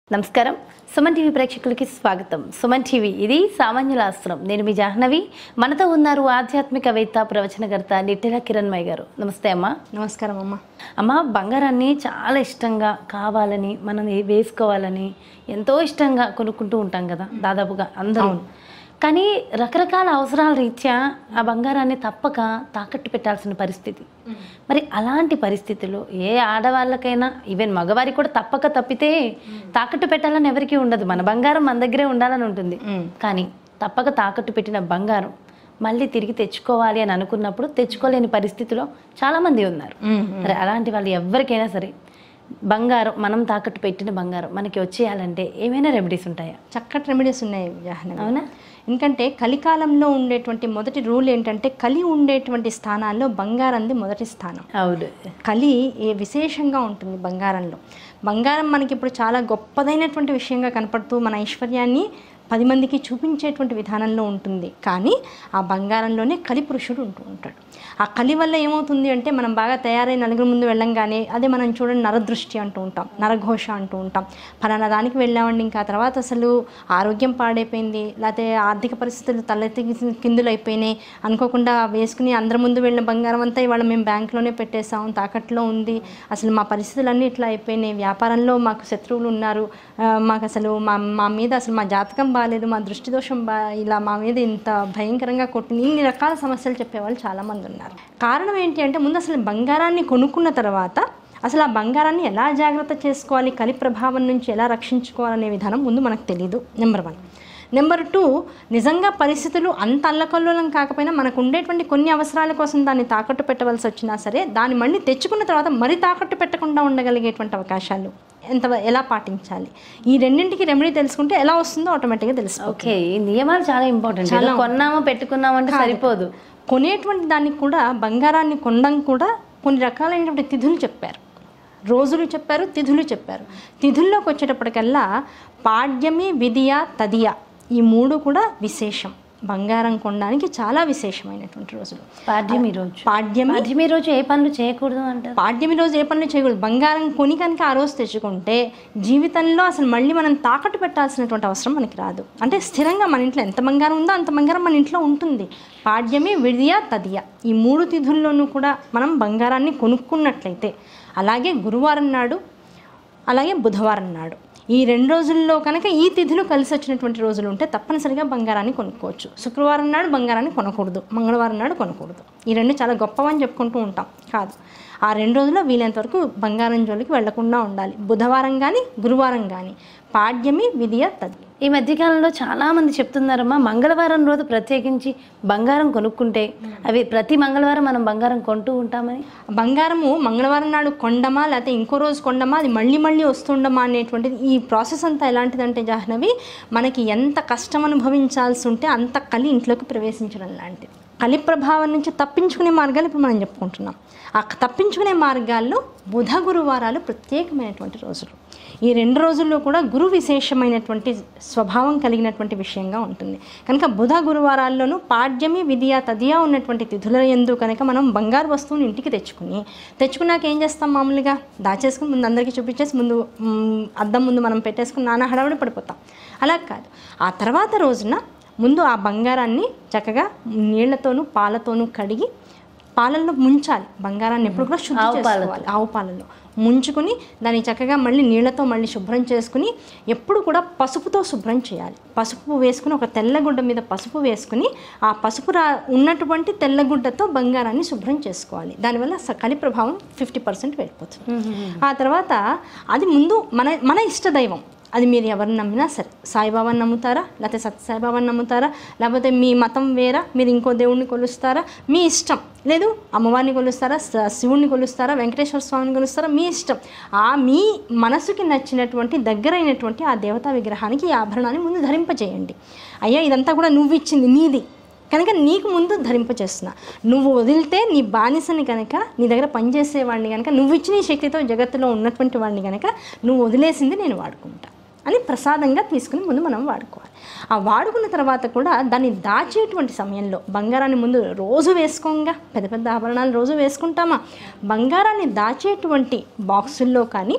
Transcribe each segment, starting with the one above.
నమస్కారం సుమన్ టీవీ ప్రేక్షకులకి స్వాగతం సుమన్ టీవీ ఇది సామాన్యుల ఆశ్రమం నేను మీ జాహ్నవి మనతో ఉన్నారు ఆధ్యాత్మికవేత్త ప్రవచనకర్త నిట్టెల కిరణ్మయ్య గారు నమస్తే అమ్మా నమస్కారం అమ్మ అమ్మ బంగారాన్ని చాలా ఇష్టంగా కావాలని మనం వేసుకోవాలని ఎంతో ఇష్టంగా కొనుక్కుంటూ ఉంటాం కదా దాదాపుగా అందరూ కానీ రకరకాల అవసరాల రీత్యా ఆ బంగారాన్ని తప్పక తాకట్టు పెట్టాల్సిన పరిస్థితి మరి అలాంటి పరిస్థితుల్లో ఏ ఆడవాళ్ళకైనా ఈవెన్ మగవారికి కూడా తప్పక తప్పితే తాకట్టు పెట్టాలని ఎవరికీ ఉండదు మన బంగారం మన దగ్గరే ఉండాలని ఉంటుంది కానీ తప్పక తాకట్టు పెట్టిన బంగారం మళ్ళీ తిరిగి తెచ్చుకోవాలి అని అనుకున్నప్పుడు తెచ్చుకోలేని పరిస్థితిలో చాలామంది ఉన్నారు మరి అలాంటి వాళ్ళు ఎవరికైనా సరే బంగారం మనం తాకట్టు పెట్టిన బంగారం మనకి వచ్చేయాలంటే ఏమైనా రెమెడీస్ ఉంటాయా చక్కటి రెమెడీస్ ఉన్నాయి జాహ్నవి అవునా ఎందుకంటే కలికాలంలో ఉండేటువంటి మొదటి రూల్ ఏంటంటే కలి ఉండేటువంటి స్థానాల్లో బంగారంది మొదటి స్థానం అవును కలి ఏ విశేషంగా ఉంటుంది బంగారంలో బంగారం మనకి ఇప్పుడు చాలా గొప్పదైనటువంటి విషయంగా కనపడుతూ మన ఐశ్వర్యాన్ని పది మందికి చూపించేటువంటి విధానంలో ఉంటుంది కానీ ఆ బంగారంలోనే కలి పురుషుడు ఉంటూ ఉంటాడు ఆ కలి వల్ల ఏమవుతుంది అంటే మనం బాగా తయారై నలుగురు ముందు వెళ్ళంగానే అదే మనం చూడండి నరదృష్టి అంటూ ఉంటాం నరఘోష అంటూ ఉంటాం ఫలానా దానికి వెళ్ళామండి ఇంకా ఆ తర్వాత అసలు ఆరోగ్యం పాడైపోయింది లేకపోతే ఆర్థిక పరిస్థితులు తలెత్తి కిందులు అయిపోయినాయి అనుకోకుండా వేసుకుని అందరి ముందు వెళ్ళిన బంగారం అంతా ఇవాళ మేము బ్యాంకులోనే పెట్టేసాం తాకట్లో ఉంది అసలు మా పరిస్థితులన్నీ ఇట్లా అయిపోయినాయి వ్యాపారంలో మాకు శత్రువులు ఉన్నారు ఆ, మాకు అసలు మా మా మీద అసలు మా జాతకం బాగాలేదు మా దృష్టి దోషం బా ఇలా మా మీద ఇంత భయంకరంగా కొట్టింది ఇన్ని రకాల సమస్యలు చెప్పేవాళ్ళు చాలామంది ఉన్నారు కారణం ఏంటి అంటే ముందు అసలు బంగారాన్ని కొనుక్కున్న తర్వాత అసలు ఆ బంగారాన్ని ఎలా జాగ్రత్త చేసుకోవాలి కలి ప్రభావం నుంచి ఎలా రక్షించుకోవాలనే విధానం ముందు మనకు తెలియదు నెంబర్ వన్ నెంబర్ టూ నిజంగా పరిస్థితులు అంత అల్లకల్లోలం కాకపోయినా మనకు ఉండేటువంటి కొన్ని అవసరాల కోసం దాన్ని తాకట్టు పెట్టవలసి వచ్చినా సరే దాన్ని మళ్ళీ తెచ్చుకున్న తర్వాత మరి తాకట్టు పెట్టకుండా ఉండగలిగేటువంటి అవకాశాలు ఎంత ఎలా పాటించాలి ఈ రెండింటికి రెమెడీ తెలుసుకుంటే ఎలా వస్తుందో ఆటోమేటిక్గా తెలుసు ఓకే ఈ నియమాలు చాలా ఇంపార్టెంట్ ఏదో కొన్నామో పెట్టుకున్నామో అంటే సరిపోదు కొనేటువంటి దానికి కూడా బంగారాన్ని కొనడం కూడా కొన్ని రకాలైనటువంటి తిథులు చెప్పారు రోజులు చెప్పారు తిథులు చెప్పారు తిథుల్లోకి వచ్చేటప్పటికల్లా పాడ్యమి విధియ తదియ ఈ మూడు కూడా విశేషం బంగారం కొనడానికి చాలా విశేషమైనటువంటి రోజులు పాడ్యమి రోజు పాడ్యమి పాడ్యమి రోజు ఏ పనులు చేయకూడదు అంటారు పాడ్యమి రోజు ఏ పనులు చేయకూడదు బంగారం కొని కనుక ఆ రోజు తెచ్చుకుంటే జీవితంలో అసలు మళ్ళీ మనం తాకట్టు పెట్టాల్సినటువంటి అవసరం మనకి రాదు అంటే స్థిరంగా మన ఇంట్లో ఎంత బంగారం ఉందో అంత బంగారం మన ఇంట్లో ఉంటుంది పాడ్యమి విడియ తదియ ఈ మూడు తిథుల్లోనూ కూడా మనం బంగారాన్ని కొనుక్కున్నట్లయితే అలాగే గురువారం నాడు అలాగే బుధవారం నాడు ఈ రెండు రోజుల్లో కనుక ఈ తిథులు కలిసి వచ్చినటువంటి రోజులు ఉంటే తప్పనిసరిగా బంగారాన్ని కొనుక్కోవచ్చు శుక్రవారం నాడు బంగారాన్ని కొనకూడదు మంగళవారం నాడు కొనకూడదు ఈ రెండు చాలా గొప్పవని చెప్పుకుంటూ ఉంటాం కాదు ఆ రెండు రోజుల్లో వీలైనంత వరకు బంగారం జోలికి వెళ్లకుండా ఉండాలి బుధవారం కానీ గురువారం కానీ పాడ్యమి విధియ తది ఈ మధ్యకాలంలో చాలా మంది చెప్తున్నారమ్మా మంగళవారం రోజు ప్రత్యేకించి బంగారం కొనుక్కుంటే అవి ప్రతి మంగళవారం మనం బంగారం కొంటూ ఉంటామని బంగారము మంగళవారం నాడు కొండమా లేకపోతే ఇంకో రోజు కొండమా అది మళ్ళీ మళ్ళీ వస్తుండమా అనేటువంటిది ఈ ప్రాసెస్ అంతా ఎలాంటిదంటే జాహ్నవి మనకి ఎంత కష్టం అనుభవించాల్సి ఉంటే అంత కలి ఇంట్లోకి ప్రవేశించడం లాంటిది కలి ప్రభావం నుంచి తప్పించుకునే మార్గాలు ఇప్పుడు మనం చెప్పుకుంటున్నాం ఆ తప్పించుకునే మార్గాల్లో బుధ గురువారాలు ప్రత్యేకమైనటువంటి రోజులు ఈ రెండు రోజుల్లో కూడా గురు విశేషమైనటువంటి స్వభావం కలిగినటువంటి విషయంగా ఉంటుంది కనుక బుధ గురువారాల్లోనూ పాడ్యమి విధియ తదియ ఉన్నటువంటి తిథుల ఎందు కనుక మనం బంగారు వస్తువుని ఇంటికి తెచ్చుకుని తెచ్చుకున్నాక ఏం చేస్తాం మామూలుగా దాచేసుకుని ముందు అందరికీ చూపించేసి ముందు మ్, అద్దం ముందు మనం పెట్టేసుకుని నానా హడావిడి పడిపోతాం అలా కాదు ఆ తర్వాత రోజున ముందు ఆ బంగారాన్ని చక్కగా నీళ్లతోనూ పాలతోనూ కడిగి పాలల్లో ముంచాలి బంగారాన్ని ఎప్పుడు కూడా శుద్ధి చేసుకోవాలి ఆవు పాలల్లో ముంచుకుని దాన్ని చక్కగా మళ్ళీ నీళ్ళతో మళ్ళీ శుభ్రం చేసుకుని ఎప్పుడు కూడా పసుపుతో శుభ్రం చేయాలి పసుపు వేసుకుని ఒక తెల్లగుడ్డ మీద పసుపు వేసుకుని ఆ పసుపు రా ఉన్నటువంటి తెల్లగుడ్డతో బంగారాన్ని శుభ్రం చేసుకోవాలి దానివల్ల స- కలి ప్రభావం ఫిఫ్టీ పర్సెంట్ వెళ్ళిపోతుంది ఆ తర్వాత అది ముందు మన మన ఇష్టదైవం అది మీరు ఎవరిని నమ్మినా సరే సాయిబాబాని నమ్ముతారా లేకపోతే సత్యసాయిబాబాని నమ్ముతారా లేకపోతే మీ మతం వేరా మీరు ఇంకో దేవుణ్ణి కొలుస్తారా మీ ఇష్టం లేదు అమ్మవారిని కొలుస్తారా స- శివుణ్ణి కొలుస్తారా వెంకటేశ్వర స్వామిని కొలుస్తారా మీ ఇష్టం ఆ మీ మనసుకి నచ్చినటువంటి దగ్గరైనటువంటి ఆ దేవతా విగ్రహానికి ఈ ఆభరణాన్ని ముందు ధరింపజేయండి అయ్యా ఇదంతా కూడా నువ్వు ఇచ్చింది నీది కనుక నీకు ముందు ధరింపచేస్తున్నా నువ్వు వదిలితే నీ బానిసని కనుక నీ దగ్గర పనిచేసేవాడిని కనుక నువ్వు ఇచ్చిన ఈ శక్తితో జగత్తులో ఉన్నటువంటి వాడిని కనుక నువ్వు వదిలేసింది నేను వాడుకుంటా అని ప్రసాదంగా తీసుకుని ముందు మనం వాడుకోవాలి ఆ వాడుకున్న తర్వాత కూడా దాన్ని దాచేటువంటి సమయంలో బంగారాన్ని ముందు రోజు వేసుకోంగా పెద్ద పెద్ద ఆభరణాలు రోజు వేసుకుంటామా బంగారాన్ని దాచేటువంటి బాక్సుల్లో కానీ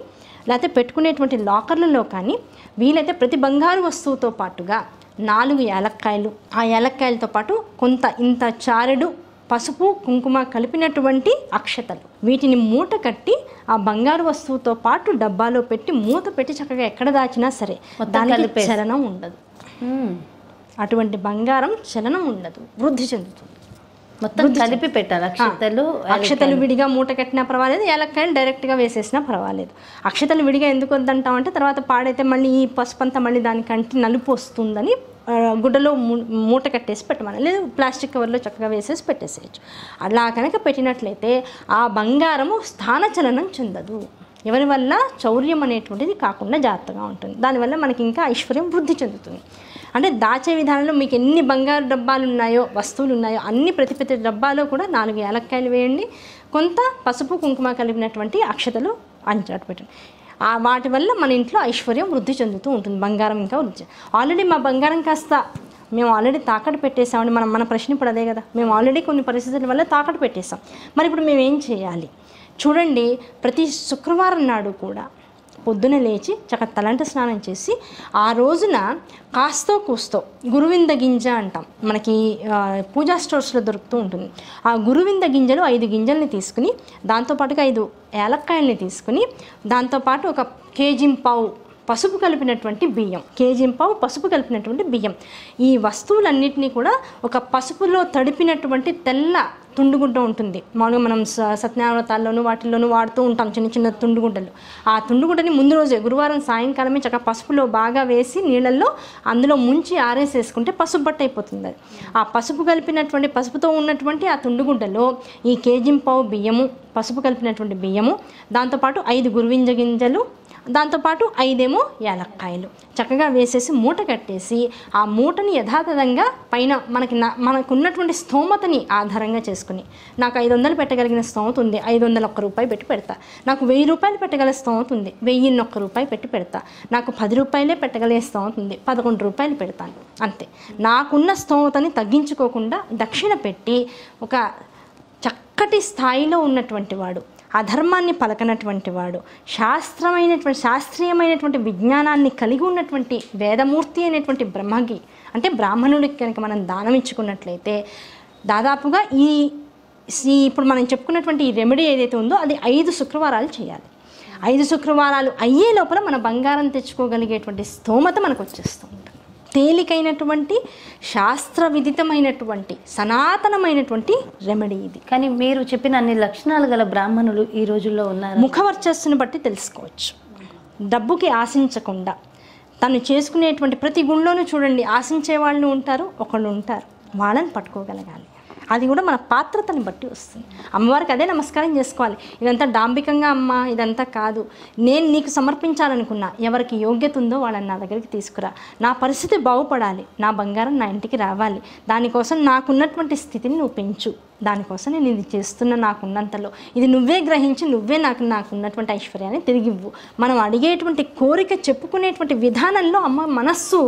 లేకపోతే పెట్టుకునేటువంటి లాకర్లలో కానీ వీలైతే ప్రతి బంగారు వస్తువుతో పాటుగా నాలుగు యాలక్కాయలు ఆ యాలక్కాయలతో పాటు కొంత ఇంత చారెడు పసుపు కుంకుమ కలిపినటువంటి అక్షతలు వీటిని మూట కట్టి ఆ బంగారు వస్తువుతో పాటు డబ్బాలో పెట్టి మూత పెట్టి చక్కగా ఎక్కడ దాచినా సరే మొత్తం దానికి కలిపేసి. చలనం ఉండదు మ్మ్. అటువంటి బంగారం చలనం ఉండదు వృద్ధి చెందుతుంది మొత్తం కలిపి పెట్టాలి అక్షతలు అక్షతలు విడిగా మూట కట్టినా పర్వాలేదు ఏలక్కాయలు డైరెక్ట్గా వేసేసినా పర్వాలేదు అక్షతలు విడిగా ఎందుకు వద్దంటాం అంటే తర్వాత పాడైతే మళ్ళీ ఈ పసుపు అంతా మళ్ళీ దానికి అంటి నలుపు వస్తుందని ఆ, గుడ్డలో మూ- మూట కట్టేసి పెట్టమని లేదు ప్లాస్టిక్ కవర్లో చక్కగా వేసేసి పెట్టేసేయచ్చు అలా కనుక పెట్టినట్లయితే ఆ బంగారము స్థానచలనం చెందదు ఎవరి వల్ల చౌర్యం అనేటువంటిది కాకుండా జాగ్రత్తగా ఉంటుంది దానివల్ల మనకి ఇంకా ఐశ్వర్యం వృద్ధి చెందుతుంది అంటే దాచే విధానంలో మీకు ఎన్ని బంగారు డబ్బాలు ఉన్నాయో వస్తువులు ఉన్నాయో అన్ని ప్రతి ప్రతి డబ్బాలో కూడా నాలుగు యాలక్కాయలు వేయండి కొంత పసుపు కుంకుమ కలిపినటువంటి అక్షతలు అంచనాటు పెట్టండి ఆ వాటి వల్ల మన ఇంట్లో ఐశ్వర్యం వృద్ధి చెందుతూ ఉంటుంది బంగారం ఇంకా వృద్ధి ఆల్రెడీ మా బంగారం కాస్త మేము ఆల్రెడీ తాకట్టు పెట్టేసామండి మనం మన ప్రశ్న ఇప్పుడు అదే కదా మేము ఆల్రెడీ కొన్ని పరిస్థితుల వల్ల తాకట్టు పెట్టేసాం మరి ఇప్పుడు మేము ఏం చేయాలి చూడండి ప్రతి శుక్రవారం నాడు కూడా పొద్దున లేచి చక్క తలంట స్నానం చేసి ఆ రోజున కాస్తో కూస్తో గురువింద గింజ అంటాం మనకి ఆ, పూజా స్టోర్స్లో దొరుకుతూ ఉంటుంది ఆ గురువింద గింజలు ఐదు గింజల్ని తీసుకుని దాంతోపాటుగా ఐదు ఏలక్కాయల్ని తీసుకుని దాంతోపాటు ఒక కేజీ పావు పసుపు కలిపినటువంటి బియ్యం కేజీ పావు పసుపు కలిపినటువంటి బియ్యం ఈ వస్తువులన్నిటినీ కూడా ఒక పసుపులో తడిపినటువంటి తెల్ల తుండుగుడ్డ ఉంటుంది మామూలుగా మనం స- సత్యనారాయణతాల్లోనూ వాటిల్లోనూ వాడుతూ ఉంటాం చిన్న చిన్న తుండుగుడ్డలు ఆ తుండుగుడ్డని ముందు రోజే గురువారం సాయంకాలమే చక్కగా పసుపులో బాగా వేసి నీళ్ళల్లో అందులో ముంచి ఆరేసేసుకుంటే పసుపు బట్ట అయిపోతుంది అది ఆ పసుపు కలిపినటువంటి పసుపుతో ఉన్నటువంటి ఆ తుండుగుడ్డలో ఈ కేజీ పావు బియ్యము పసుపు కలిపినటువంటి బియ్యము దాంతోపాటు ఐదు గురువింజ గింజలు దాంతోపాటు ఐదేమో యాలక్కాయలు చక్కగా వేసేసి మూట కట్టేసి ఆ మూటని యథాతథంగా పైన మనకి నా మనకు ఉన్నటువంటి స్తోమతని ఆధారంగా చేసుకుని నాకు ఐదు వందలు పెట్టగలిగిన స్తోమత ఉంది ఐదు వందల ఒక్క రూపాయి పెట్టి పెడతా నాకు వెయ్యి రూపాయలు పెట్టగల స్తోమత ఉంది వెయ్యిన్ని ఒక్క రూపాయి పెట్టి పెడతా నాకు పది రూపాయలే పెట్టగలిగే స్తోమత ఉంది పదకొండు రూపాయలు పెడతాను అంతే నాకున్న స్తోమతని తగ్గించుకోకుండా దక్షిణ పెట్టి ఒక చక్కటి స్థాయిలో ఉన్నటువంటి వాడు అధర్మాన్ని పలకనటువంటి వాడు శాస్త్రమైనటువంటి శాస్త్రీయమైనటువంటి విజ్ఞానాన్ని కలిగి ఉన్నటువంటి వేదమూర్తి అయినటువంటి బ్రహ్మకి అంటే బ్రాహ్మణుడికి కనుక మనం దానం ఇచ్చుకున్నట్లయితే దాదాపుగా ఈ ఈ ఇప్పుడు మనం చెప్పుకున్నటువంటి ఈ రెమెడీ ఏదైతే ఉందో అది ఐదు శుక్రవారాలు చేయాలి ఐదు శుక్రవారాలు అయ్యే లోపల మన బంగారం తెచ్చుకోగలిగేటువంటి స్తోమత మనకు వచ్చేస్తూ ఉంటుంది తేలికైనటువంటి శాస్త్ర విదితమైనటువంటి సనాతనమైనటువంటి రెమెడీ ఇది కానీ మీరు చెప్పిన అన్ని లక్షణాలు గల బ్రాహ్మణులు ఈ రోజుల్లో ఉన్నారు ముఖవర్చస్సును బట్టి తెలుసుకోవచ్చు డబ్బుకి ఆశించకుండా తను చేసుకునేటువంటి ప్రతి గుళ్ళోనూ చూడండి ఆశించే వాళ్ళు ఉంటారు ఒకళ్ళు ఉంటారు వాళ్ళని పట్టుకోగలగాలి అది కూడా మన పాత్రతని బట్టి వస్తుంది అమ్మవారికి అదే నమస్కారం చేసుకోవాలి ఇదంతా డాంబికంగా అమ్మ ఇదంతా కాదు నేను నీకు సమర్పించాలనుకున్నా ఎవరికి యోగ్యత ఉందో వాళ్ళని నా దగ్గరికి తీసుకురా నా పరిస్థితి బాగుపడాలి నా బంగారం నా ఇంటికి రావాలి దానికోసం నాకున్నటువంటి స్థితిని నువ్వు పెంచు దానికోసం నేను ఇది చేస్తున్న నాకున్నంతలో ఇది నువ్వే గ్రహించి నువ్వే నాకు నాకున్నటువంటి ఐశ్వర్యాన్ని తిరిగి ఇవ్వు మనం అడిగేటువంటి కోరిక చెప్పుకునేటువంటి విధానంలో అమ్మ మనస్సు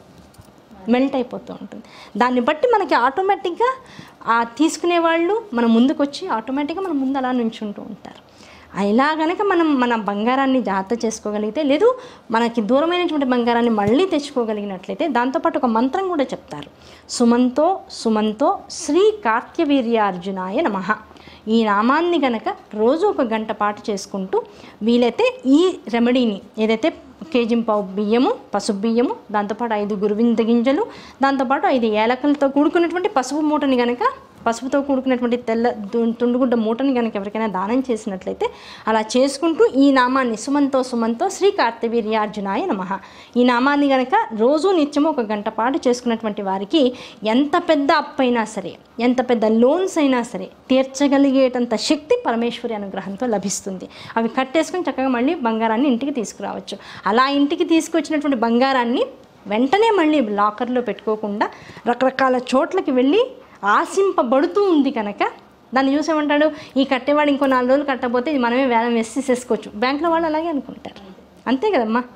మెల్ట్ అయిపోతూ ఉంటుంది దాన్ని బట్టి మనకి ఆటోమేటిక్గా ఆ తీసుకునే వాళ్ళు మన ముందుకు వచ్చి ఆటోమేటిక్గా మన ముందు అలా నుంచుంటూ ఉంటారు ఇలా గనక మనం మన బంగారాన్ని జాగ్రత్త చేసుకోగలిగితే లేదు మనకి దూరమైనటువంటి బంగారాన్ని మళ్ళీ తెచ్చుకోగలిగినట్లయితే దాంతోపాటు ఒక మంత్రం కూడా చెప్తారు సుమంతో సుమంతో శ్రీ కార్త్యవీర్యార్జునాయ నమః ఈ నామాన్ని గనక రోజు ఒక గంట పాటు చేసుకుంటూ వీలైతే ఈ రెమెడీని ఏదైతే కేజీ పావు బియ్యము పసుపు బియ్యము దాంతోపాటు ఐదు గురువింద గింజలు దాంతోపాటు ఐదు ఏలకలతో కూడుకున్నటువంటి పసుపు మూటని గనక పసుపుతో కూడుకున్నటువంటి తెల్ల దు- తుండుగుడ్డ మూటని కనుక ఎవరికైనా దానం చేసినట్లయితే అలా చేసుకుంటూ ఈ నామాన్ని సుమంతో సుమంతో శ్రీ కార్తవీర్యార్జునాయ నమః ఈ నామాన్ని గనక రోజు నిత్యము ఒక గంట పాటు చేసుకున్నటువంటి వారికి ఎంత పెద్ద అప్పైనా సరే ఎంత పెద్ద లోన్స్ అయినా సరే తీర్చగలిగేటంత శక్తి పరమేశ్వరి అనుగ్రహంతో లభిస్తుంది అవి కట్టేసుకొని చక్కగా మళ్ళీ బంగారాన్ని ఇంటికి తీసుకురావచ్చు అలా ఇంటికి తీసుకొచ్చినటువంటి బంగారాన్ని వెంటనే మళ్ళీ లాకర్లో పెట్టుకోకుండా రకరకాల చోట్లకి వెళ్ళి ఆశింపబడుతూ ఉంది కనుక దాన్ని చూసేమంటాడు ఈ కట్టేవాడు ఇంకో నాలుగు రోజులు కట్టకపోతే ఇది మనమే వేలం వేసి తీసేసుకోవచ్చు బ్యాంకులో వాళ్ళు అలాగే అనుకుంటారు అంతే కదమ్మా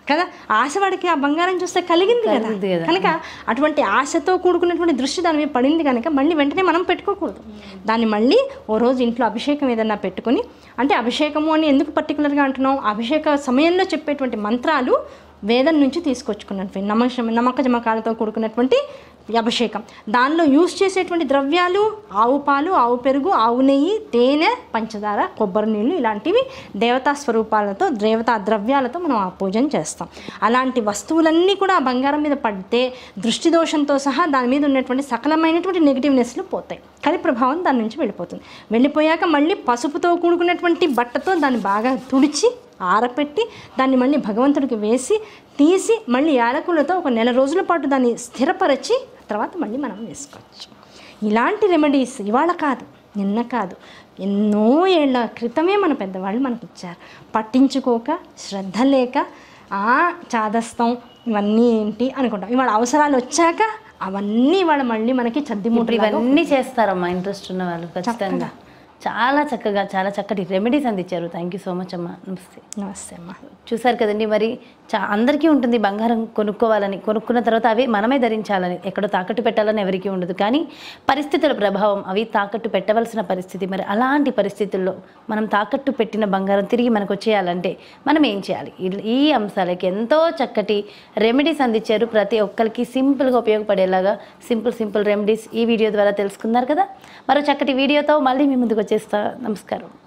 కదా ఆశ వాడికి ఆ బంగారం చూస్తే కలిగింది కదా కలిగింది కదా. కనుక అటువంటి ఆశతో కూడుకున్నటువంటి దృష్టి దాని మీద పడింది కనుక మళ్ళీ వెంటనే మనం పెట్టుకోకూడదు దాన్ని మళ్ళీ ఓ రోజు ఇంట్లో అభిషేకం ఏదన్నా పెట్టుకొని అంటే అభిషేకము అని ఎందుకు పర్టికులర్గా అంటున్నాం అభిషేక సమయంలో చెప్పేటువంటి మంత్రాలు వేదం నుంచి తీసుకొచ్చుకున్నటువంటి నమక నమ్మక జమకాలతో కూడుకున్నటువంటి ఈ అభిషేకం దానిలో యూస్ చేసేటువంటి ద్రవ్యాలు ఆవు పాలు ఆవు పెరుగు ఆవు నెయ్యి తేనె పంచదార కొబ్బరి నీళ్ళు ఇలాంటివి దేవతా స్వరూపాలతో దేవతా ద్రవ్యాలతో మనం ఆ పూజను చేస్తాం అలాంటి వస్తువులన్నీ కూడా ఆ బంగారం మీద పడితే దృష్టి దోషంతో సహా దాని మీద ఉన్నటువంటి సకలమైనటువంటి నెగిటివ్నెస్లు పోతాయి కలి ప్రభావం దాని నుంచి వెళ్ళిపోతుంది వెళ్ళిపోయాక మళ్ళీ పసుపుతో కూడుకున్నటువంటి బట్టతో దాన్ని బాగా తుడిచి ఆరపెట్టి దాన్ని మళ్ళీ భగవంతుడికి వేసి తీసి మళ్ళీ యాలకులతో ఒక నెల రోజుల పాటు దాన్ని స్థిరపరచి తర్వాత మళ్ళీ మనం వేసుకోవచ్చు ఇలాంటి రెమెడీస్ ఇవాళ కాదు నిన్న కాదు ఎన్నో ఏళ్ల క్రితమే మన పెద్దవాళ్ళు మనకి ఇచ్చారు పట్టించుకోక శ్రద్ధ లేక ఆ చాదస్తం ఇవన్నీ ఏంటి అనుకుంటాం ఇవాళ అవసరాలు వచ్చాక అవన్నీ ఇవాళ మళ్ళీ మనకి చద్ది ఇప్పుడు ఇవన్నీ చేస్తారమ్మా ఇంట్రెస్ట్ ఉన్న వాళ్ళు ఖచ్చితంగా చాలా చక్కగా చాలా చక్కటి రెమెడీస్ అందించారు థ్యాంక్ యూ సో మచ్ అమ్మా నమస్తే నమస్తే అమ్మా చూసారు కదండి మరి చా అందరికీ ఉంటుంది బంగారం కొనుక్కోవాలని కొనుక్కున్న తర్వాత అవి మనమే ధరించాలని ఎక్కడో తాకట్టు పెట్టాలని ఎవరికీ ఉండదు కానీ పరిస్థితుల ప్రభావం అవి తాకట్టు పెట్టవలసిన పరిస్థితి మరి అలాంటి పరిస్థితుల్లో మనం తాకట్టు పెట్టిన బంగారం తిరిగి మనకు వచ్చేయాలంటే మనం ఏం చేయాలి ఈ- ఈ అంశాలకి ఎంతో చక్కటి రెమెడీస్ అందించారు ప్రతి ఒక్కరికి సింపుల్గా ఉపయోగపడేలాగా సింపుల్ సింపుల్ రెమెడీస్ ఈ వీడియో ద్వారా తెలుసుకున్నారు కదా మరో చక్కటి వీడియోతో మళ్ళీ మీ ముందుకు వచ్చేస్తా నమస్కారం